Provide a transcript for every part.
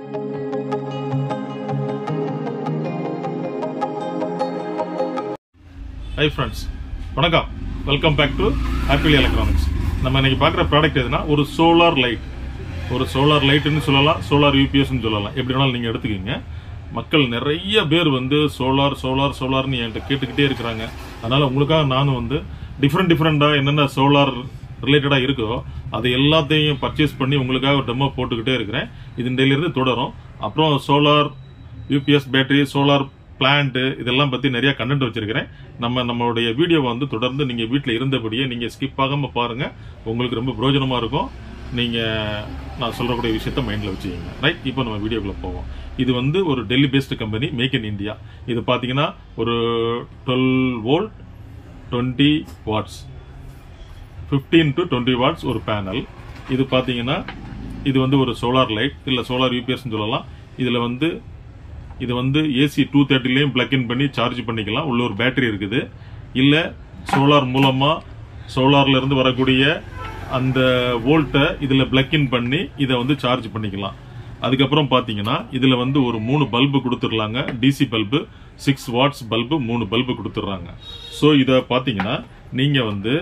high friends வணக்கம் welcome back to Apple electronics நம்ம இன்னைக்கு பார்க்குற ப்ராடக்ட் எதுனா ஒரு சோலார் லைட் ஒரு சோலார் லைட்டுன்னு சொல்லலாம் சோலார் யூபிஎஸ்ன்னு சொல்லலாம் எப்படி வேணாலும் நீங்கள் எடுத்துக்கோங்க மக்கள் நிறைய பேர் வந்து சோலார் சோலார் சோலார்னு என்கிட்ட கேட்டுக்கிட்டே இருக்கிறாங்க அதனால் உங்களுக்காக நானும் வந்து டிஃப்ரெண்ட் டிஃப்ரெண்ட்டாக என்னென்ன சோலார் ரிலேட்டடாக இருக்கோ அது எல்லாத்தையும் பர்ச்சேஸ் பண்ணி உங்களுக்காக டெமோ போட்டுக்கிட்டே இருக்கிறேன் இது இருந்து தொடரும் அப்புறம் solar UPS battery solar plant இதெல்லாம் பத்தி நிறைய கண்டென்ட் வச்சிருக்கிறேன் நம்ம நம்மளுடைய வீடியோவை வந்து தொடர்ந்து நீங்க வீட்டில் இருந்தபடியே நீங்க ஸ்கிப் ஆகாம பாருங்க உங்களுக்கு ரொம்ப பிரயோஜனமா இருக்கும் நீங்க நான் சொல்லக்கூடிய விஷயத்த மைண்ட்ல வச்சுக்கோங்க ரைட் இப்போ நம்ம வீடியோக்குள்ள போவோம் இது வந்து ஒரு Delhi based company make in India இது பாத்தீங்கன்னா ஒரு twelve volt twenty watts fifteen to twenty watts ஒரு பேனல் இது பார்த்தீங்கன்னா இது வந்து ஒரு சோலார் லைட் இல்லை சோலார் யூபிஎஸ்ன்னு சொல்லலாம் இதில் வந்து இது வந்து ஏசி டூ தேர்ட்டிலையும் பிளக் இன் பண்ணி சார்ஜ் பண்ணிக்கலாம் உள்ள ஒரு பேட்டரி இருக்குது இல்லை சோலார் மூலமாக சோலார்ல இருந்து வரக்கூடிய அந்த வோல்ட்டை இதில் பிளக் இன் பண்ணி இதை வந்து சார்ஜ் பண்ணிக்கலாம் அதுக்கப்புறம் பார்த்தீங்கன்னா இதில் வந்து ஒரு மூணு பல்பு கொடுத்துடலாங்க DC bulb six watts bulb மூணு பல்பு கொடுத்துட்றாங்க ஸோ இதை பார்த்தீங்கன்னா நீங்கள் வந்து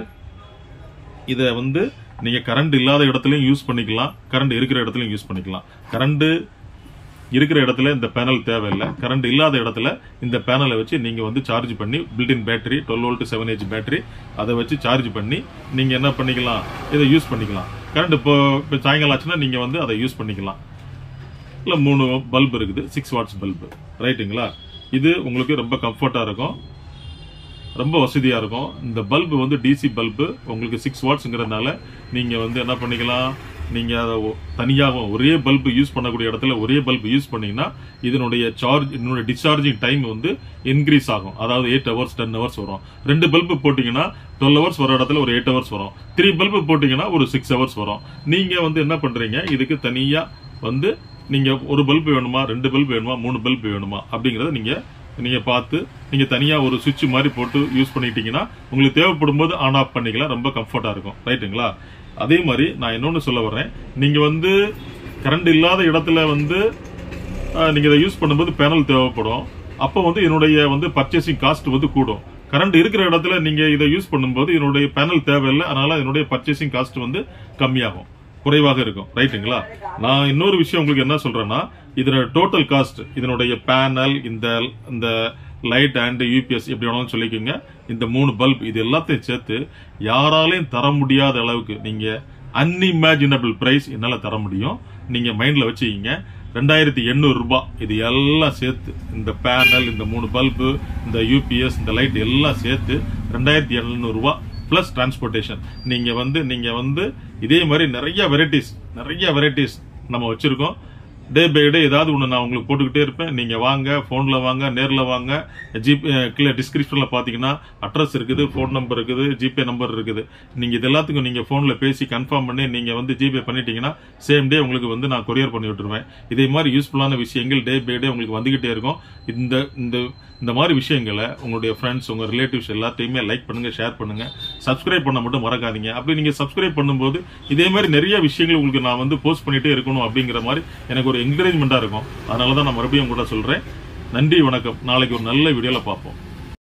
இதை வந்து நீங்கள் கரண்ட் இல்லாத இடத்துலையும் யூஸ் பண்ணிக்கலாம் கரண்ட் இருக்கிற இடத்துலையும் யூஸ் பண்ணிக்கலாம் கரண்ட் இருக்கிற இடத்துல இந்த பேனல் தேவையில்லை கரண்ட் இல்லாத இடத்துல இந்த பேனலை வச்சு நீங்கள் வந்து சார்ஜ் பண்ணி built in battery twelve volt seven H battery அதை வச்சு சார்ஜ் பண்ணி நீங்கள் என்ன பண்ணிக்கலாம் இதை யூஸ் பண்ணிக்கலாம் கரண்ட் இப்போ இப்போ சாயங்காலம் ஆச்சுன்னா நீங்கள் வந்து அதை யூஸ் பண்ணிக்கலாம் இல்லை மூணு பல்ப் இருக்குது சிக்ஸ் வாட்ஸ் பல்பு ரைட்டுங்களா இது உங்களுக்கு ரொம்ப கம்ஃபர்ட்டாக இருக்கும் ரொம்ப வசதியாக இருக்கும் இந்த பல்பு வந்து டிசி பல்பு உங்களுக்கு சிக்ஸ் வாட்ஸுங்கிறதுனால நீங்கள் வந்து என்ன பண்ணிக்கலாம் நீங்கள் அதை தனியாக ஒரே பல்பு யூஸ் பண்ணக்கூடிய இடத்துல ஒரே பல்பு யூஸ் பண்ணீங்கன்னா இதனுடைய சார்ஜ் இதனுடைய டிஸ்சார்ஜிங் டைம் வந்து இன்க்ரீஸ் ஆகும் அதாவது எயிட் ஹவர்ஸ் டென் ஹவர்ஸ் வரும் ரெண்டு பல்பு போட்டிங்கன்னா டுவெல் ஹவர்ஸ் வர இடத்துல ஒரு எயிட் ஹவர்ஸ் வரும் த்ரீ பல்பு போட்டிங்கன்னா ஒரு சிக்ஸ் ஹவர்ஸ் வரும் நீங்கள் வந்து என்ன பண்ணுறீங்க இதுக்கு தனியாக வந்து நீங்கள் ஒரு பல்பு வேணுமா ரெண்டு பல்பு வேணுமா மூணு பல்பு வேணுமா அப்படிங்கிறத நீங்கள் நீங்க பார்த்து நீங்க தனியா ஒரு சுவிட்ச் மாதிரி போட்டு யூஸ் பண்ணிட்டீங்கன்னா உங்களுக்கு தேவைப்படும் போது ஆன் ஆஃப் பண்ணிக்கலாம் ரொம்ப கம்ஃபர்ட்டா இருக்கும் ரைட்டுங்களா அதே மாதிரி நான் இன்னொன்னு சொல்ல வர்றேன் நீங்க வந்து கரண்ட் இல்லாத இடத்துல வந்து அஹ், நீங்க இதை யூஸ் பண்ணும்போது பேனல் தேவைப்படும் அப்போ வந்து என்னுடைய வந்து பர்ச்சேசிங் காஸ்ட் வந்து கூடும் கரண்ட் இருக்கிற இடத்துல நீங்க இதை யூஸ் பண்ணும்போது என்னுடைய பேனல் தேவையில்லை அதனால என்னுடைய பர்ச்சேசிங் காஸ்ட் வந்து கம்மியாகும் குறைவாக இருக்கும் ரைட்டுங்களா நான் இன்னொரு விஷயம் உங்களுக்கு என்ன சொல்றேன்னா இதோட டோட்டல் காஸ்ட் இதனுடைய பேனல் இந்த இந்த லைட் அண்ட் யூபிஎஸ் எப்படி வேணாலும் சொல்லிக்கோங்க இந்த மூணு பல்ப் இது எல்லாத்தையும் சேர்த்து யாராலையும் தர முடியாத அளவுக்கு நீங்க அன்இமேஜினபிள் பிரைஸ் என்னால தர முடியும் நீங்க மைண்ட்ல வச்சுக்கிங்க ரெண்டாயிரத்தி எண்ணூறு ரூபாய் இது எல்லாம் சேர்த்து இந்த பேனல் இந்த மூணு பல்பு இந்த யூபிஎஸ் இந்த லைட் எல்லாம் சேர்த்து ரெண்டாயிரத்தி எழுநூறு ரூபாய் பிளஸ் டிரான்ஸ்போர்ட்டேஷன் நீங்க வந்து நீங்க வந்து இதே மாதிரி நிறைய வெரைட்டிஸ் நிறைய வெரைட்டிஸ் நம்ம வச்சிருக்கோம் டே பை டே ஏதாவது ஒன்று நான் உங்களுக்கு போட்டுக்கிட்டே இருப்பேன் நீங்கள் வாங்க ஃபோனில் வாங்க நேரில் வாங்க ஜிபே கீழே டிஸ்கிரிப்ஷனில் பார்த்தீங்கன்னா அட்ரஸ் இருக்குது ஃபோன் நம்பர் இருக்குது ஜிபே நம்பர் இருக்குது நீங்கள் இது எல்லாத்துக்கும் நீங்கள் ஃபோனில் பேசி கன்ஃபார்ம் பண்ணி நீங்கள் வந்து ஜிபே பண்ணிட்டீங்கன்னா சேம் டே உங்களுக்கு வந்து நான் கொரியர் பண்ணி விட்டுருவேன் இதே மாதிரி யூஸ்ஃபுல்லான விஷயங்கள் டே பை டே உங்களுக்கு வந்துகிட்டே இருக்கும் இந்த இந்த இந்த மாதிரி விஷயங்களை உங்களுடைய ஃப்ரெண்ட்ஸ் உங்கள் ரிலேட்டிவ்ஸ் எல்லாத்தையுமே லைக் பண்ணுங்க ஷேர் பண்ணுங்க சப்ஸ்கிரைப் பண்ண மட்டும் மறக்காதீங்க அப்படி நீங்க சப்ஸ்கிரைப் பண்ணும்போது இதே மாதிரி நிறைய விஷயங்கள் உங்களுக்கு நான் வந்து போஸ்ட் பண்ணிட்டே இருக்கணும் அப்படிங்கிற மாதிரி எனக்கு ஒரு என்கரேஜ்மெண்ட்டாக இருக்கும் அதனால தான் நான் மறுபடியும் உங்கள்கிட்ட சொல்றேன் நன்றி வணக்கம் நாளைக்கு ஒரு நல்ல வீடியோவில் பார்ப்போம்